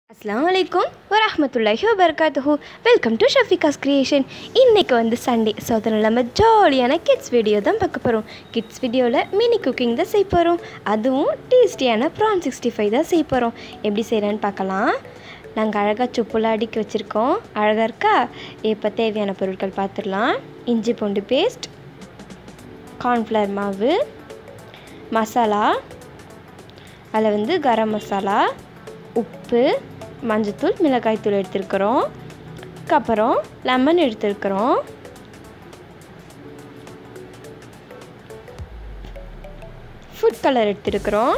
அஸ்லாம் வலைக்கும் வரமத்துல்லாஹி வபர்காத்துஹு வெல்கம் டு ஷஃபிகாஸ் கிரியேஷன் இன்றைக்கி வந்து சண்டே ஸோ அதனால் நம்ம ஜாலியான கிட்ஸ் வீடியோ தான் பார்க்க போகிறோம் கிட்ஸ் வீடியோவில் மினி குக்கிங் தான் செய்ய போகிறோம் அதுவும் டேஸ்டியான ப்ரான் சிக்ஸ்டி ஃபைவ் தான் செய்ய போகிறோம் எப்படி செய்கிறேன்னு பார்க்கலாம் நாங்கள் அழகாக சுப்புலாம் அடுக்கி வச்சுருக்கோம் அழகாக இருக்கா இப்போ தேவையான பொருட்கள் பார்த்துடலாம் இஞ்சி பூண்டு பேஸ்ட் கார்ன்ஃப்ளவர் மாவு மசாலா அதில் வந்து கரம் மசாலா உப்பு மஞ்சத்தூள் மிளகாய்த்தூள் எடுத்துருக்குறோம் அதுக்கப்புறம் லெமன் எடுத்துருக்குறோம் ஃபுட் கலர் எடுத்துருக்குறோம்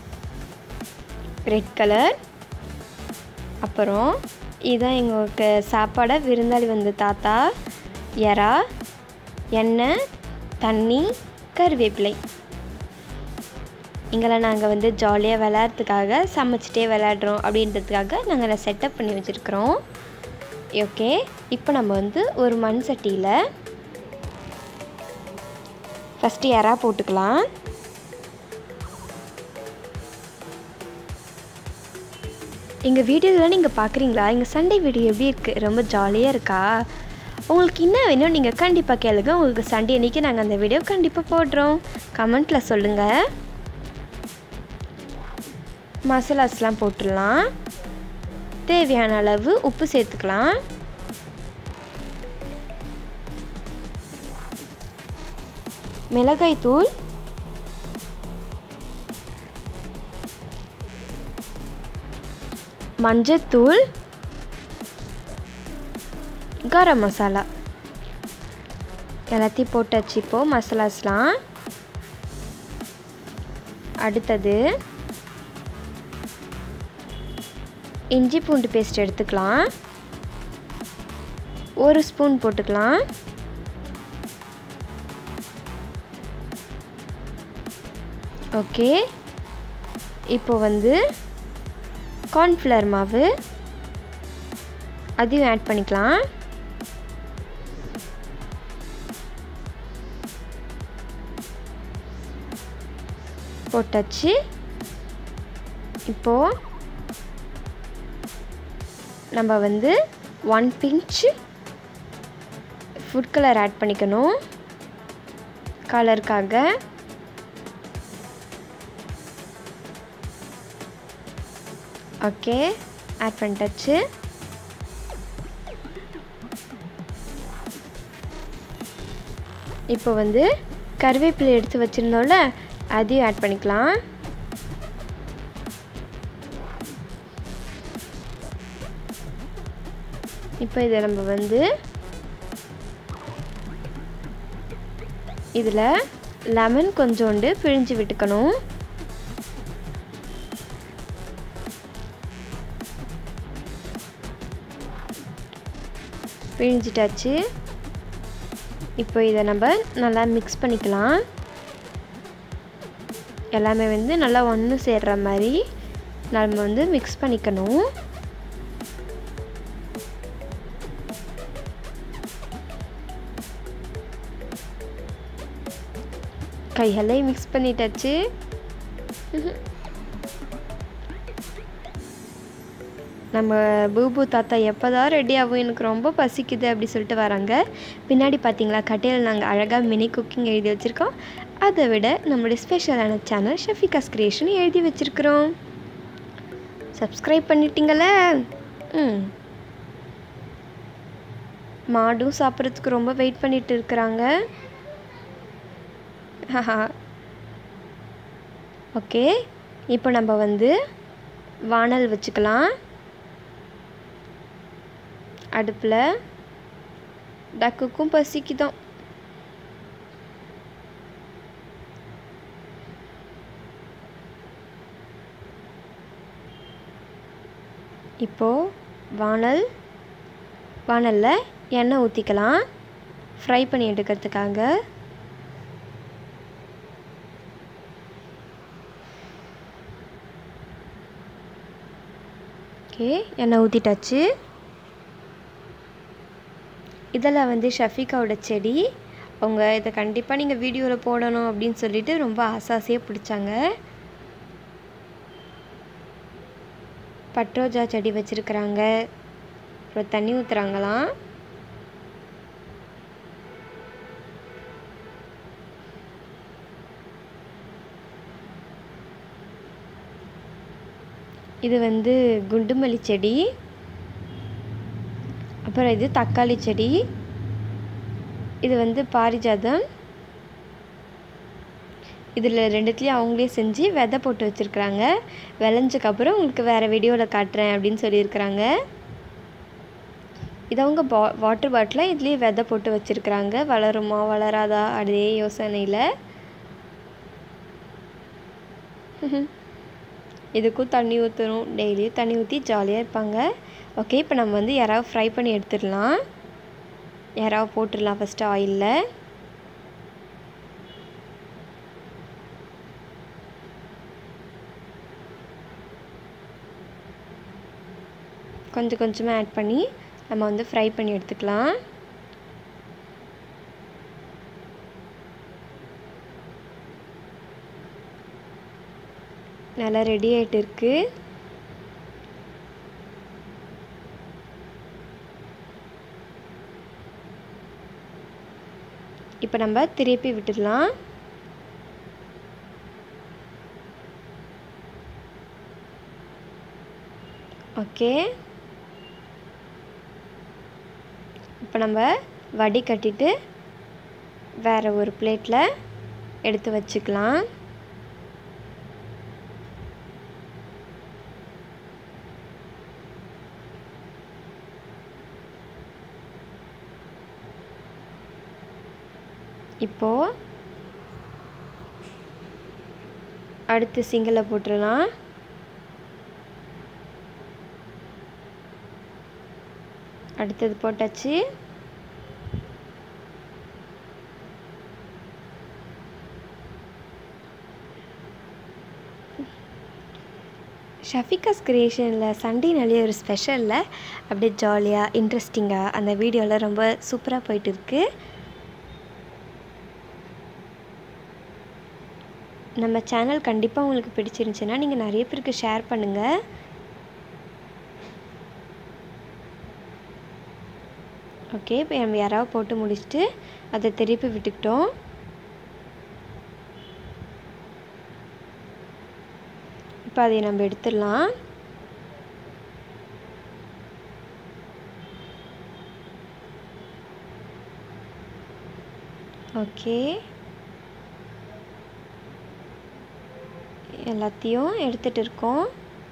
ரெட் கலர் அப்புறம் இதுதான் எங்களுக்கு சாப்பாடை விருந்தாளி வந்த தாத்தா எறா எண்ணெய் தண்ணி கருவேப்பிலை இங்கெல்லாம் நாங்கள் வந்து ஜாலியாக விளையாடுறதுக்காக சமைச்சிட்டே விளையாடுறோம் அப்படின்றதுக்காக நாங்கள் அதை செட்டப் பண்ணி வச்சுருக்குறோம் ஓகே இப்போ நம்ம வந்து ஒரு மண் சட்டியில் ஃபஸ்ட்டு இறா போட்டுக்கலாம் எங்கள் வீடியோவில் நீங்கள் பார்க்குறீங்களா எங்கள் சண்டே வீடியோ எப்படி இருக்குது ரொம்ப ஜாலியாக இருக்கா உங்களுக்கு என்ன வேணும் நீங்கள் கண்டிப்பாக கேளுங்க உங்களுக்கு சண்டே அன்றைக்கி நாங்கள் அந்த வீடியோ கண்டிப்பாக போடுறோம் கமெண்ட்டில் சொல்லுங்கள் மசாலாஸ்லாம் போட்டுடலாம் தேவையான அளவு உப்பு சேர்த்துக்கலாம் மிளகாய் தூள் மஞ்சத்தூள் கரம் மசாலா எல்லாத்தையும் போட்டு வச்சுப்போம் மசாலாஸ்லாம் அடுத்தது இஞ்சி பூண்டு பேஸ்ட் எடுத்துக்கலாம் ஒரு ஸ்பூன் போட்டுக்கலாம் ஓகே இப்போ வந்து கார்ன்ஃப்ளவர் மாவு அதையும் ஆட் பண்ணிக்கலாம் போட்டாச்சு இப்போது நம்ம வந்து one pinch food colour add பண்ணிக்கணும் கலருக்காக ஓகே ஆட் பண்ணிட்டாச்சு இப்போ வந்து கருவேப்பிலை எடுத்து வச்சுருந்தோம்ல அதையும் ஆட் பண்ணிக்கலாம் இப்போ இதை நம்ம வந்து இதில் லெமன் கொஞ்சோண்டு பிழிஞ்சு விட்டுக்கணும் பிழிஞ்சிட்டாச்சு இப்போ இதை நம்ம நல்லா மிக்ஸ் பண்ணிக்கலாம் எல்லாமே வந்து நல்லா ஒன்று சேர்ற மாதிரி நம்ம வந்து மிக்ஸ் பண்ணிக்கணும் கையெல்லாம் மிக்ஸ் பண்ணிட்டாச்சு நம்ம பூபு தாத்தா எப்போ தான் ரெடி ஆகும் எனக்கு ரொம்ப பசிக்குது அப்படி சொல்லிட்டு வராங்க பின்னாடி பார்த்தீங்களா கட்டையில் நாங்கள் அழகாக மினி குக்கிங் எழுதி வச்சுருக்கோம் அதை விட நம்மளுடைய ஸ்பெஷலான சேனல் ஷஃபிகாஸ் கிரியேஷன் எழுதி வச்சுருக்குறோம் சப்ஸ்கிரைப் பண்ணிட்டீங்கள ம் மாடும் சாப்பிட்றதுக்கு ரொம்ப வெயிட் பண்ணிட்டு இருக்கிறாங்க ஓகே இப்போ நம்ம வந்து வானல் வச்சுக்கலாம் அடுப்பில் டக்குக்கும் பசிக்குதான் இப்போது வானல் வானலில் எண்ணெய் ஊற்றிக்கலாம் ஃப்ரை பண்ணி எடுக்கிறதுக்காக ஓகே எண்ணெய் ஊற்றிட்டாச்சு இதில் வந்து ஷஃபிகாவோட செடி அவங்க இதை கண்டிப்பாக நீங்கள் வீடியோவில் போடணும் அப்படின்னு சொல்லிட்டு ரொம்ப ஆசாசியாக பிடிச்சாங்க பட்ரோஜா செடி வச்சுருக்குறாங்க அப்புறம் தண்ணி ஊற்றுறாங்களாம் இது வந்து குண்டுமல்லி செடி அப்புறம் இது தக்காளி செடி இது வந்து பாரிஜாதம் இதில் ரெண்டுத்துலேயும் அவங்களே செஞ்சு விதை போட்டு வச்சுருக்குறாங்க விளைஞ்சக்கப்புறம் உங்களுக்கு வேறு வீடியோவில் காட்டுறேன் அப்படின்னு சொல்லியிருக்கிறாங்க இது அவங்க பா வாட்டர் பாட்டில் இதுலேயே விதை போட்டு வச்சுருக்குறாங்க வளருமா வளராதா அதே யோசனையில் இதுக்கும் தண்ணி ஊற்றணும் டெய்லியும் தண்ணி ஊற்றி ஜாலியாக இருப்பாங்க ஓகே இப்போ நம்ம வந்து யாராவது ஃப்ரை பண்ணி எடுத்துடலாம் யாராவது போட்டுடலாம் ஃபஸ்ட்டு ஆயிலில் கொஞ்சம் கொஞ்சமாக ஆட் பண்ணி நம்ம வந்து ஃப்ரை பண்ணி எடுத்துக்கலாம் நல்லா ரெடி ஆகிட்டு இருக்குது இப்போ நம்ம திருப்பி விட்டுடலாம் ஓகே இப்போ நம்ம வடி கட்டிட்டு வேறு ஒரு பிளேட்டில் எடுத்து வச்சுக்கலாம் இப்போது அடுத்து சிங்கிளை போட்டுடலாம் அடுத்தது போட்டாச்சு ஷஃபிகாஸ் கிரியேஷனில் சண்டேனாலே ஒரு ஸ்பெஷலில் அப்படியே ஜாலியாக இன்ட்ரெஸ்டிங்காக அந்த வீடியோவில் ரொம்ப சூப்பராக போயிட்டு இருக்கு நம்ம சேனல் கண்டிப்பாக உங்களுக்கு பிடிச்சிருந்துச்சுன்னா நீங்கள் நிறைய பேருக்கு ஷேர் பண்ணுங்கள் ஓகே இப்போ நம்ம யாராவது போட்டு முடிச்சுட்டு அதை திருப்பி விட்டுக்கிட்டோம் இப்போ அதை நம்ம எடுத்துடலாம் ஓகே எல்லாத்தையும் எடுத்துகிட்டு இருக்கோம்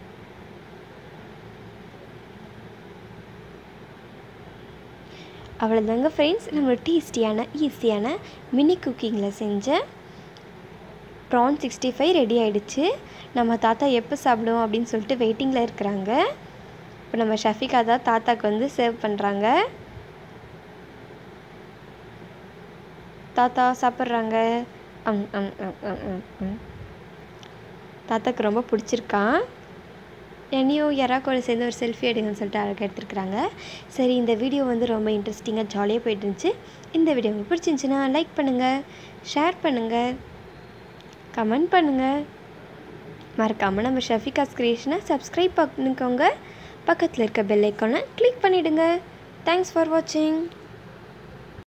அவ்வளோதாங்க ஃப்ரெண்ட்ஸ் நம்ம டேஸ்டியான ஈஸியான மினி குக்கிங்கில் செஞ்ச ப்ரான் சிக்ஸ்டி ஃபைவ் ரெடி ஆகிடுச்சு நம்ம தாத்தா எப்போ சாப்பிடுவோம் அப்படின்னு சொல்லிட்டு வெயிட்டிங்கில் இருக்கிறாங்க இப்போ நம்ம ஷஃபிகா தான் தாத்தாக்கு வந்து சர்வ் பண்ணுறாங்க தாத்தா சாப்பிட்றாங்க அம் அம் அம் அம் அம் ம் தாத்தாக்கு ரொம்ப பிடிச்சிருக்கான் என்னையும் யாரா கூட சேர்ந்து ஒரு செல்ஃபி எடுங்கன்னு சொல்லிட்டு அழகாக எடுத்துருக்குறாங்க சரி இந்த வீடியோ வந்து ரொம்ப இன்ட்ரெஸ்டிங்காக ஜாலியாக போயிட்டு இருந்துச்சு இந்த வீடியோ உங்களுக்கு பிடிச்சிருந்துச்சின்னா லைக் பண்ணுங்கள் ஷேர் பண்ணுங்கள் கமெண்ட் பண்ணுங்கள் மறக்காமல் நம்ம ஷஃபிகாஸ் கிரியேஷனை சப்ஸ்கிரைப் பண்ணிக்கோங்க பக்கத்தில் இருக்க பெல் ஐக்கானை கிளிக் பண்ணிவிடுங்க தேங்க்ஸ் ஃபார் வாட்சிங்